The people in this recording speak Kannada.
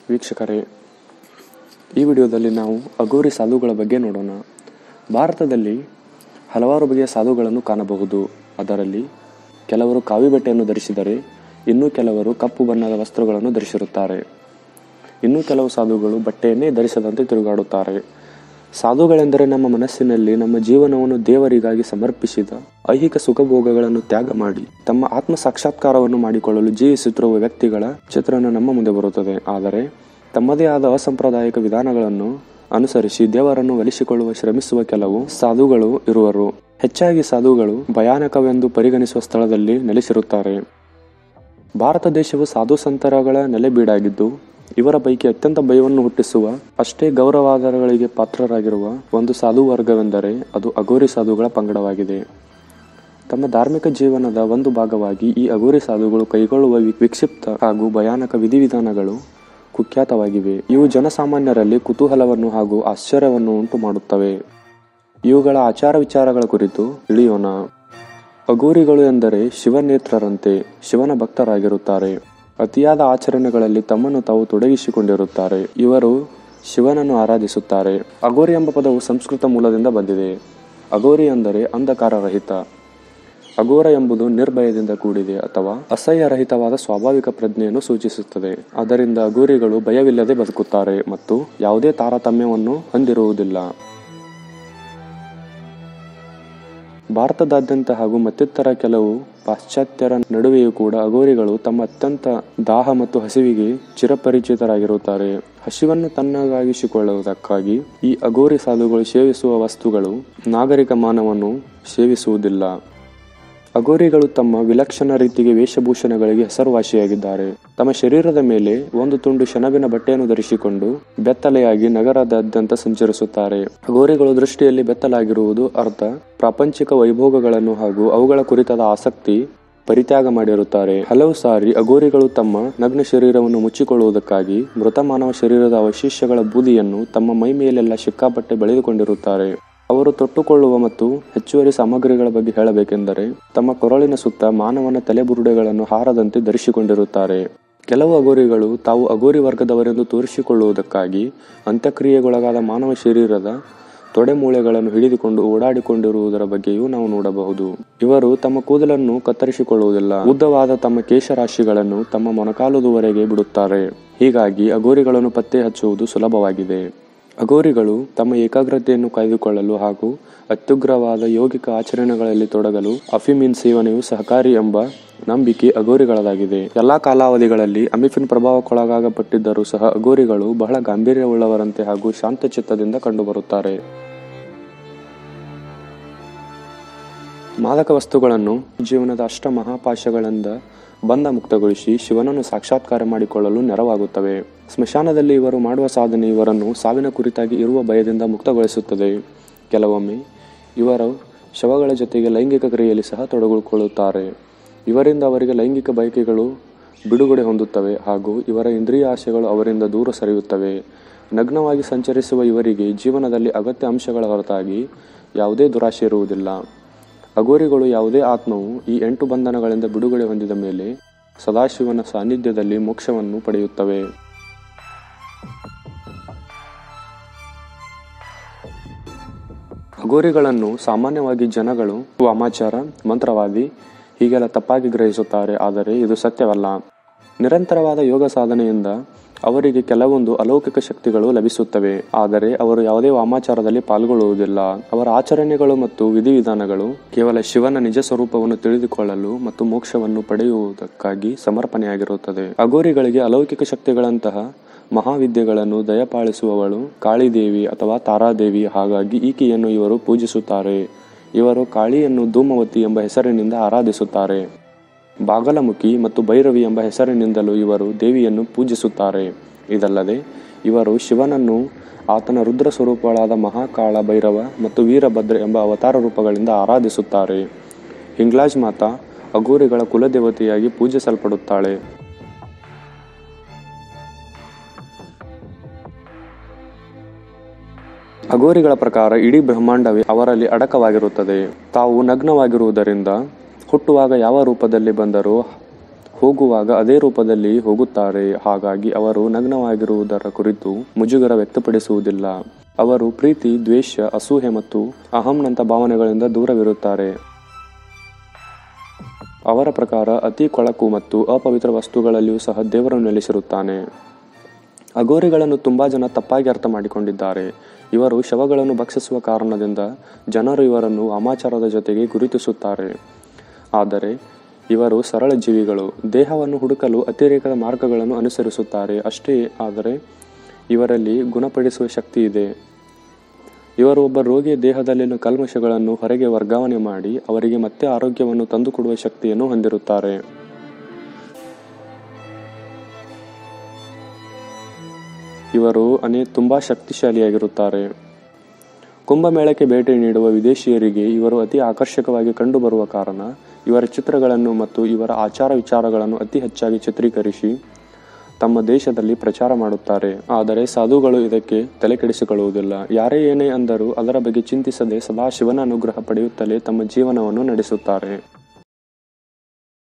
ವೀಕ್ಷಕರೇ ಈ ವಿಡಿಯೋದಲ್ಲಿ ನಾವು ಅಗೋರಿ ಸಾಧುಗಳ ಬಗ್ಗೆ ನೋಡೋಣ ಭಾರತದಲ್ಲಿ ಹಲವಾರು ಬಗೆಯ ಸಾಧುಗಳನ್ನು ಕಾಣಬಹುದು ಅದರಲ್ಲಿ ಕೆಲವರು ಕಾವಿ ಬಟ್ಟೆಯನ್ನು ಧರಿಸಿದರೆ ಇನ್ನು ಕೆಲವರು ಕಪ್ಪು ಬಣ್ಣದ ವಸ್ತ್ರಗಳನ್ನು ಧರಿಸಿರುತ್ತಾರೆ ಇನ್ನು ಕೆಲವು ಸಾಧುಗಳು ಬಟ್ಟೆಯನ್ನೇ ಧರಿಸದಂತೆ ತಿರುಗಾಡುತ್ತಾರೆ ಸಾಧುಗಳೆಂದರೆ ನಮ್ಮ ಮನಸ್ಸಿನಲ್ಲಿ ನಮ್ಮ ಜೀವನವನ್ನು ದೇವರಿಗಾಗಿ ಸಮರ್ಪಿಸಿದ ಐಹಿಕ ಸುಖಭೋಗಗಳನ್ನು ತ್ಯಾಗ ಮಾಡಿ ತಮ್ಮ ಆತ್ಮ ಸಾಕ್ಷಾತ್ಕಾರವನ್ನು ಮಾಡಿಕೊಳ್ಳಲು ಜೀವಿಸುತ್ತಿರುವ ವ್ಯಕ್ತಿಗಳ ಚಿತ್ರಣ ನಮ್ಮ ಮುಂದೆ ಬರುತ್ತದೆ ಆದರೆ ತಮ್ಮದೇ ಆದ ಅಸಾಂಪ್ರದಾಯಿಕ ವಿಧಾನಗಳನ್ನು ಅನುಸರಿಸಿ ದೇವರನ್ನು ಒಲಿಸಿಕೊಳ್ಳುವ ಶ್ರಮಿಸುವ ಕೆಲವು ಸಾಧುಗಳು ಇರುವರು ಹೆಚ್ಚಾಗಿ ಸಾಧುಗಳು ಭಯಾನಕವೆಂದು ಪರಿಗಣಿಸುವ ಸ್ಥಳದಲ್ಲಿ ನೆಲೆಸಿರುತ್ತಾರೆ ಭಾರತ ದೇಶವು ಸಾಧು ಸಂತರಗಳ ನೆಲೆಬೀಡಾಗಿದ್ದು ಇವರ ಪೈಕಿ ಅತ್ಯಂತ ಭಯವನ್ನು ಹುಟ್ಟಿಸುವ ಅಷ್ಟೇ ಗೌರವಾಧಾರಗಳಿಗೆ ಪಾತ್ರರಾಗಿರುವ ಒಂದು ಸಾಧು ವರ್ಗವೆಂದರೆ ಅದು ಅಗೋರಿ ಸಾಧುಗಳ ಪಂಗಡವಾಗಿದೆ ತಮ್ಮ ಧಾರ್ಮಿಕ ಜೀವನದ ಒಂದು ಭಾಗವಾಗಿ ಈ ಅಗೋರಿ ಸಾಧುಗಳು ಕೈಗೊಳ್ಳುವ ವಿ- ವಿಕ್ಷಿಪ್ತ ಹಾಗೂ ಭಯಾನಕ ವಿಧಿವಿಧಾನಗಳು ಕುಖ್ಯಾತವಾಗಿವೆ ಇವು ಜನಸಾಮಾನ್ಯರಲ್ಲಿ ಕುತೂಹಲವನ್ನು ಹಾಗೂ ಆಶ್ಚರ್ಯವನ್ನು ಉಂಟು ಮಾಡುತ್ತವೆ ಇವುಗಳ ಆಚಾರ ವಿಚಾರಗಳ ಕುರಿತು ತಿಳಿಯೋಣ ಅಗೋರಿಗಳು ಎಂದರೆ ಶಿವನೇತ್ರರಂತೆ ಶಿವನ ಭಕ್ತರಾಗಿರುತ್ತಾರೆ ಅತಿಯಾದ ಆಚರಣೆಗಳಲ್ಲಿ ತಮ್ಮನ್ನು ತಾವು ತೊಡಗಿಸಿಕೊಂಡಿರುತ್ತಾರೆ ಇವರು ಶಿವನನ್ನು ಆರಾಧಿಸುತ್ತಾರೆ ಅಗೋರಿ ಎಂಬ ಪದವು ಸಂಸ್ಕೃತ ಮೂಲದಿಂದ ಬಂದಿದೆ ಅಗೋರಿ ಅಂದರೆ ಅಂಧಕಾರರಹಿತ ಅಘೋರ ಎಂಬುದು ನಿರ್ಭಯದಿಂದ ಕೂಡಿದೆ ಅಥವಾ ಅಸಹ್ಯರಹಿತವಾದ ಸ್ವಾಭಾವಿಕ ಪ್ರಜ್ಞೆಯನ್ನು ಸೂಚಿಸುತ್ತದೆ ಅದರಿಂದ ಅಘೋರಿಗಳು ಭಯವಿಲ್ಲದೆ ಬದುಕುತ್ತಾರೆ ಮತ್ತು ಯಾವುದೇ ತಾರತಮ್ಯವನ್ನು ಹೊಂದಿರುವುದಿಲ್ಲ ಭಾರತದಾದ್ಯಂತ ಹಾಗೂ ಮತ್ತಿತರ ಕೆಲವು ಪಾಶ್ಚಾತ್ಯರ ನಡುವೆಯೂ ಕೂಡ ಅಘೋರಿಗಳು ತಮ್ಮ ಅತ್ಯಂತ ದಾಹ ಮತ್ತು ಹಸಿವಿಗೆ ಚಿರಪರಿಚಿತರಾಗಿರುತ್ತಾರೆ ಹಸಿವನ್ನು ತನ್ನಗಾಗಿಸಿಕೊಳ್ಳುವುದಕ್ಕಾಗಿ ಈ ಅಘೋರಿ ಸಾಧುಗಳು ಸೇವಿಸುವ ವಸ್ತುಗಳು ನಾಗರಿಕ ಮಾನವನ್ನು ಸೇವಿಸುವುದಿಲ್ಲ ಅಘೋರಿಗಳು ತಮ್ಮ ವಿಲಕ್ಷಣ ರೀತಿಗೆ ವೇಷಭೂಷಣಗಳಿಗೆ ಹೆಸರುವಾಸಿಯಾಗಿದ್ದಾರೆ ತಮ್ಮ ಶರೀರದ ಮೇಲೆ ಒಂದು ತುಂಡು ಶನಬಿನ ಬಟ್ಟೆಯನ್ನು ಧರಿಸಿಕೊಂಡು ಬೆತ್ತಲೆಯಾಗಿ ನಗರದಾದ್ಯಂತ ಸಂಚರಿಸುತ್ತಾರೆ ಅಘೋರಿಗಳು ದೃಷ್ಟಿಯಲ್ಲಿ ಬೆತ್ತಲಾಗಿರುವುದು ಅರ್ಥ ಪ್ರಾಪಂಚಿಕ ವೈಭೋಗಗಳನ್ನು ಹಾಗೂ ಅವುಗಳ ಕುರಿತಾದ ಆಸಕ್ತಿ ಪರಿತ್ಯಾಗ ಮಾಡಿರುತ್ತಾರೆ ಹಲವು ಸಾರಿ ಅಘೋರಿಗಳು ತಮ್ಮ ನಗ್ನ ಶರೀರವನ್ನು ಮುಚ್ಚಿಕೊಳ್ಳುವುದಕ್ಕಾಗಿ ಮೃತ ಮಾನವ ಶರೀರದ ಅವಶೇಷಗಳ ಬೂದಿಯನ್ನು ತಮ್ಮ ಮೈ ಮೇಲೆಲ್ಲ ಸಿಕ್ಕಾಪಟ್ಟೆ ಬೆಳೆದುಕೊಂಡಿರುತ್ತಾರೆ ಅವರು ತೊಟ್ಟುಕೊಳ್ಳುವ ಮತ್ತು ಹೆಚ್ಚುವರಿ ಸಾಮಗ್ರಿಗಳ ಬಗ್ಗೆ ಹೇಳಬೇಕೆಂದರೆ ತಮ್ಮ ಕೊರಳಿನ ಸುತ್ತ ಮಾನವನ ತಲೆಬುರುಡೆಗಳನ್ನು ಹಾರದಂತೆ ಧರಿಸಿಕೊಂಡಿರುತ್ತಾರೆ ಕೆಲವು ಅಗೋರಿಗಳು ತಾವು ಅಗೋರಿ ವರ್ಗದವರೆಂದು ತೋರಿಸಿಕೊಳ್ಳುವುದಕ್ಕಾಗಿ ಅಂತ್ಯಕ್ರಿಯೆಗೊಳಗಾದ ಮಾನವ ಶರೀರದ ತೊಡೆಮೂಳೆಗಳನ್ನು ಹಿಡಿದುಕೊಂಡು ಓಡಾಡಿಕೊಂಡಿರುವುದರ ಬಗ್ಗೆಯೂ ನಾವು ನೋಡಬಹುದು ಇವರು ತಮ್ಮ ಕೂದಲನ್ನು ಕತ್ತರಿಸಿಕೊಳ್ಳುವುದಿಲ್ಲ ಉದ್ದವಾದ ತಮ್ಮ ಕೇಶರಾಶಿಗಳನ್ನು ತಮ್ಮ ಮೊಣಕಾಲುದುವರೆಗೆ ಬಿಡುತ್ತಾರೆ ಹೀಗಾಗಿ ಅಗೋರಿಗಳನ್ನು ಪತ್ತೆ ಹಚ್ಚುವುದು ಸುಲಭವಾಗಿದೆ ಅಘೋರಿಗಳು ತಮ್ಮ ಏಕಾಗ್ರತೆಯನ್ನು ಕಾಯ್ದುಕೊಳ್ಳಲು ಹಾಗೂ ಅತ್ಯುಗ್ರವಾದ ಯೋಗಿಕ ಆಚರಣೆಗಳಲ್ಲಿ ತೊಡಗಲು ಅಫಿಮಿನ್ ಸೇವನೆಯು ಸಹಕಾರಿ ಎಂಬ ನಂಬಿಕೆ ಅಘೋರಿಗಳದಾಗಿದೆ ಎಲ್ಲಾ ಕಾಲಾವಧಿಗಳಲ್ಲಿ ಅಮಿಫಿನ್ ಪ್ರಭಾವಕ್ಕೊಳಗಾಗಪಟ್ಟಿದ್ದರೂ ಸಹ ಅಘೋರಿಗಳು ಬಹಳ ಗಾಂಭೀರ್ಯವುಳ್ಳವರಂತೆ ಹಾಗೂ ಶಾಂತಚಿತ್ತದಿಂದ ಕಂಡುಬರುತ್ತಾರೆ ಮಾದಕ ವಸ್ತುಗಳನ್ನು ಜೀವನದ ಅಷ್ಟ ಮಹಾಪಾಶಗಳಿಂದ ಬಂಧ ಮುಕ್ತಗೊಳಿಸಿ ಶಿವನನ್ನು ಸಾಕ್ಷಾತ್ಕಾರ ಮಾಡಿಕೊಳ್ಳಲು ನೆರವಾಗುತ್ತವೆ ಸ್ಮಶಾನದಲ್ಲಿ ಇವರು ಮಾಡುವ ಸಾಧನೆ ಇವರನ್ನು ಸಾವಿನ ಕುರಿತಾಗಿ ಇರುವ ಭಯದಿಂದ ಮುಕ್ತಗೊಳಿಸುತ್ತದೆ ಕೆಲವೊಮ್ಮೆ ಇವರು ಶವಗಳ ಜೊತೆಗೆ ಲೈಂಗಿಕ ಕ್ರಿಯೆಯಲ್ಲಿ ಸಹ ತೊಡಗಿಕೊಳ್ಳುತ್ತಾರೆ ಇವರಿಂದ ಅವರಿಗೆ ಲೈಂಗಿಕ ಬಯಕೆಗಳು ಬಿಡುಗಡೆ ಹೊಂದುತ್ತವೆ ಹಾಗೂ ಇವರ ಇಂದ್ರಿಯ ಆಶೆಗಳು ಅವರಿಂದ ದೂರ ಸರಿಯುತ್ತವೆ ನಗ್ನವಾಗಿ ಸಂಚರಿಸುವ ಇವರಿಗೆ ಜೀವನದಲ್ಲಿ ಅಗತ್ಯ ಅಂಶಗಳ ಹೊರತಾಗಿ ಯಾವುದೇ ದುರಾಶೆ ಇರುವುದಿಲ್ಲ ಅಘೋರಿಗಳು ಯಾವುದೇ ಆತ್ಮವು ಈ ಎಂಟು ಬಂಧನಗಳಿಂದ ಬಿಡುಗಡೆ ಹೊಂದಿದ ಮೇಲೆ ಸದಾಶಿವನ ಸಾನ್ನಿಧ್ಯದಲ್ಲಿ ಮೋಕ್ಷವನ್ನು ಪಡೆಯುತ್ತವೆ ಅಘೋರಿಗಳನ್ನು ಸಾಮಾನ್ಯವಾಗಿ ಜನಗಳು ವಾಮಾಚಾರ ಮಂತ್ರವಾದಿ ಹೀಗೆಲ್ಲ ತಪ್ಪಾಗಿ ಗ್ರಹಿಸುತ್ತಾರೆ ಆದರೆ ಇದು ಸತ್ಯವಲ್ಲ ನಿರಂತರವಾದ ಯೋಗ ಸಾಧನೆಯಿಂದ ಅವರಿಗೆ ಕೆಲವೊಂದು ಅಲೌಕಿಕ ಶಕ್ತಿಗಳು ಲಭಿಸುತ್ತವೆ ಆದರೆ ಅವರು ಯಾವುದೇ ವಾಮಾಚಾರದಲ್ಲಿ ಪಾಲ್ಗೊಳ್ಳುವುದಿಲ್ಲ ಅವರ ಆಚರಣೆಗಳು ಮತ್ತು ವಿಧಿವಿಧಾನಗಳು ಕೇವಲ ಶಿವನ ನಿಜ ಸ್ವರೂಪವನ್ನು ತಿಳಿದುಕೊಳ್ಳಲು ಮತ್ತು ಮೋಕ್ಷವನ್ನು ಪಡೆಯುವುದಕ್ಕಾಗಿ ಸಮರ್ಪಣೆಯಾಗಿರುತ್ತದೆ ಅಘೋರಿಗಳಿಗೆ ಅಲೌಕಿಕ ಶಕ್ತಿಗಳಂತಹ ಮಹಾವಿದ್ಯೆಗಳನ್ನು ದಯಪಾಲಿಸುವವಳು ಕಾಳಿದೇವಿ ಅಥವಾ ತಾರಾದೇವಿ ಹಾಗಾಗಿ ಈಕೆಯನ್ನು ಇವರು ಪೂಜಿಸುತ್ತಾರೆ ಇವರು ಕಾಳಿಯನ್ನು ಧೂಮವತಿ ಎಂಬ ಹೆಸರಿನಿಂದ ಆರಾಧಿಸುತ್ತಾರೆ ಬಾಗಲಮುಖಿ ಮತ್ತು ಭೈರವಿ ಎಂಬ ಹೆಸರಿನಿಂದಲೂ ಇವರು ದೇವಿಯನ್ನು ಪೂಜಿಸುತ್ತಾರೆ ಇದಲ್ಲದೆ ಇವರು ಶಿವನನ್ನು ಆತನ ರುದ್ರ ಸ್ವರೂಪಗಳಾದ ಮಹಾಕಾಳ ಭೈರವ ಮತ್ತು ವೀರಭದ್ರ ಎಂಬ ಅವತಾರ ರೂಪಗಳಿಂದ ಆರಾಧಿಸುತ್ತಾರೆ ಹಿಂಗ್ಲಾಜ್ ಮಾತಾ ಅಘೋರಿಗಳ ಕುಲದೇವತೆಯಾಗಿ ಪೂಜಿಸಲ್ಪಡುತ್ತಾಳೆ ಅಘೋರಿಗಳ ಪ್ರಕಾರ ಇಡೀ ಬ್ರಹ್ಮಾಂಡವೇ ಅವರಲ್ಲಿ ಅಡಕವಾಗಿರುತ್ತದೆ ತಾವು ನಗ್ನವಾಗಿರುವುದರಿಂದ ಹುಟ್ಟುವಾಗ ಯಾವ ರೂಪದಲ್ಲಿ ಬಂದರೂ ಹೋಗುವಾಗ ಅದೇ ರೂಪದಲ್ಲಿ ಹೋಗುತ್ತಾರೆ ಹಾಗಾಗಿ ಅವರು ನಗ್ನವಾಗಿರುವುದರ ಕುರಿತು ಮುಜುಗರ ವ್ಯಕ್ತಪಡಿಸುವುದಿಲ್ಲ ಅವರು ಪ್ರೀತಿ ದ್ವೇಷ ಅಸೂಹೆ ಮತ್ತು ಅಹಂನಂಥ ಭಾವನೆಗಳಿಂದ ದೂರವಿರುತ್ತಾರೆ ಅವರ ಪ್ರಕಾರ ಅತಿ ಕೊಳಕು ಮತ್ತು ಅಪವಿತ್ರ ವಸ್ತುಗಳಲ್ಲಿಯೂ ಸಹ ದೇವರನ್ನು ನೆಲೆಸಿರುತ್ತಾನೆ ಅಗೋರಿಗಳನ್ನು ತುಂಬಾ ಜನ ತಪ್ಪಾಗಿ ಅರ್ಥ ಮಾಡಿಕೊಂಡಿದ್ದಾರೆ ಇವರು ಶವಗಳನ್ನು ಭಕ್ಷಿಸುವ ಕಾರಣದಿಂದ ಜನರು ಇವರನ್ನು ವಾಮಾಚಾರದ ಜೊತೆಗೆ ಗುರುತಿಸುತ್ತಾರೆ ಆದರೆ ಇವರು ಸರಳ ಜೀವಿಗಳು ದೇಹವನ್ನು ಹುಡುಕಲು ಅತಿರೇಕದ ಮಾರ್ಗಗಳನ್ನು ಅನುಸರಿಸುತ್ತಾರೆ ಅಷ್ಟೇ ಆದರೆ ಇವರಲ್ಲಿ ಗುಣಪಡಿಸುವ ಶಕ್ತಿ ಇದೆ ಇವರು ಒಬ್ಬ ರೋಗಿಯ ದೇಹದಲ್ಲಿನ ಕಲ್ಮಶಗಳನ್ನು ಹೊರಗೆ ವರ್ಗಾವಣೆ ಮಾಡಿ ಅವರಿಗೆ ಮತ್ತೆ ಆರೋಗ್ಯವನ್ನು ತಂದುಕೊಡುವ ಶಕ್ತಿಯನ್ನು ಹೊಂದಿರುತ್ತಾರೆ ಇವರು ಅನೇ ತುಂಬಾ ಶಕ್ತಿಶಾಲಿಯಾಗಿರುತ್ತಾರೆ ಕುಂಭಮೇಳಕ್ಕೆ ಭೇಟಿ ನೀಡುವ ವಿದೇಶಿಯರಿಗೆ ಇವರು ಅತಿ ಆಕರ್ಷಕವಾಗಿ ಕಂಡುಬರುವ ಕಾರಣ ಇವರ ಚಿತ್ರಗಳನ್ನು ಮತ್ತು ಇವರ ಆಚಾರ ವಿಚಾರಗಳನ್ನು ಅತಿ ಹೆಚ್ಚಾಗಿ ಚಿತ್ರೀಕರಿಸಿ ತಮ್ಮ ದೇಶದಲ್ಲಿ ಪ್ರಚಾರ ಮಾಡುತ್ತಾರೆ ಆದರೆ ಸಾಧುಗಳು ಇದಕ್ಕೆ ತಲೆಕೆಡಿಸಿಕೊಳ್ಳುವುದಿಲ್ಲ ಯಾರೇ ಏನೇ ಅಂದರೂ ಅದರ ಬಗ್ಗೆ ಚಿಂತಿಸದೆ ಸದಾ ಶಿವನ ಅನುಗ್ರಹ ಪಡೆಯುತ್ತಲೇ ತಮ್ಮ ಜೀವನವನ್ನು ನಡೆಸುತ್ತಾರೆ